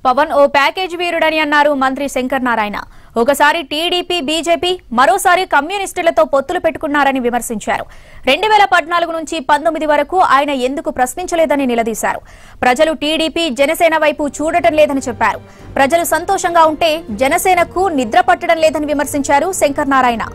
పవన్ ఓ package వీరుడని అన్నారు మంత్రి శంకర్ నారాయణ ఒకసారి టీడీపీ బీజేపీ మరోసారి కమ్యూనిస్టులతో పొత్తులు పెట్టుకున్నారని విమర్శించారు రెండు వేల పద్నాలుగు నుంచి పంతొమ్మిది వరకు ఆయన ఎందుకు ప్రశ్నించలేదని నిలదీశారు ప్రజలు టీడీపీ జనసేన వైపు చూడటం లేదని చెప్పారు ప్రజలు సంతోషంగా ఉంటే జనసేనకు నిద్ర పట్టడం లేదని విమర్శించారు శంకర్ నారాయణ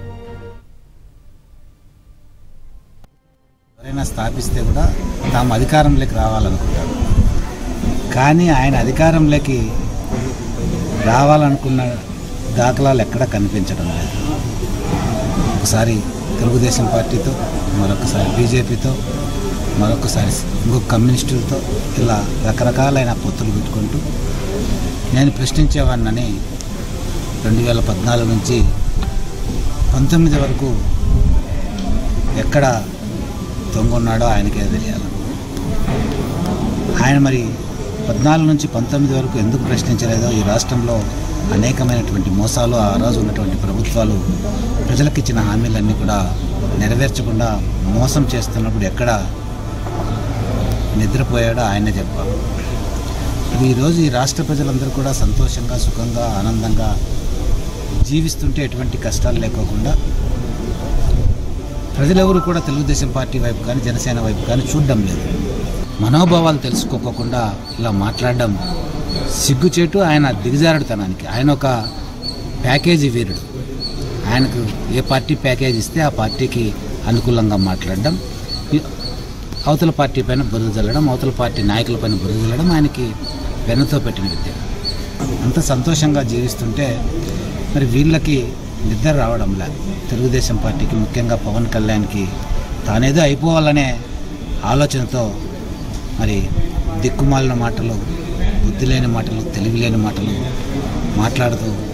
ఎవరైనా స్థాపిస్తే కూడా తాము అధికారంలోకి రావాలనుకుంటారు కానీ ఆయన అధికారంలోకి రావాలనుకున్న దాఖలాలు ఎక్కడా కనిపించడం లేదు ఒకసారి తెలుగుదేశం పార్టీతో మరొకసారి బీజేపీతో మరొకసారి ఇంకొక కమ్యూనిస్టులతో ఇలా రకరకాలైన పొత్తులు పెట్టుకుంటూ నేను ప్రశ్నించేవాడినని రెండు వేల పద్నాలుగు నుంచి పంతొమ్మిది వరకు ఎక్కడ దొంగ ఆయనకే తెలియాలి ఆయన మరి పద్నాలుగు నుంచి పంతొమ్మిది వరకు ఎందుకు ప్రశ్నించలేదో ఈ రాష్ట్రంలో అనేకమైనటువంటి మోసాలు ఆ రోజు ఉన్నటువంటి ప్రభుత్వాలు ప్రజలకు ఇచ్చిన హామీలన్నీ కూడా నెరవేర్చకుండా మోసం చేస్తున్నప్పుడు ఎక్కడ నిద్రపోయాడో ఆయనే చెప్పాలి మరి ఈరోజు ఈ రాష్ట్ర ప్రజలందరూ కూడా సంతోషంగా సుఖంగా ఆనందంగా జీవిస్తుంటే ఎటువంటి కష్టాలు లేకోకుండా ప్రజలెవరు కూడా తెలుగుదేశం పార్టీ వైపు కానీ జనసేన వైపు కానీ చూడడం లేదు మనోభావాలు తెలుసుకోకుండా ఇలా మాట్లాడడం సిగ్గుచేటు ఆయన దిగజారుడుతనానికి ఆయన ఒక ప్యాకేజీ వీరుడు ఆయనకు ఏ పార్టీ ప్యాకేజ్ ఇస్తే ఆ పార్టీకి అనుకూలంగా మాట్లాడడం ఈ- అవతల పార్టీ పైన బురద జల్లడం అవతల పార్టీ నాయకుల పైన బురద జల్లడం ఆయనకి వెన్నతో పెట్టిన విద్య అంత సంతోషంగా జీవిస్తుంటే మరి వీళ్ళకి నిద్ర రావడంలా తెలుగుదేశం పార్టీకి ముఖ్యంగా పవన్ కళ్యాణ్కి తానేదో అయిపోవాలనే ఆలోచనతో మరి దిక్కుమాలిన మాటలు బుద్ధి లేని మాటలు తెలివి లేని మాటలు మాట్లాడుతూ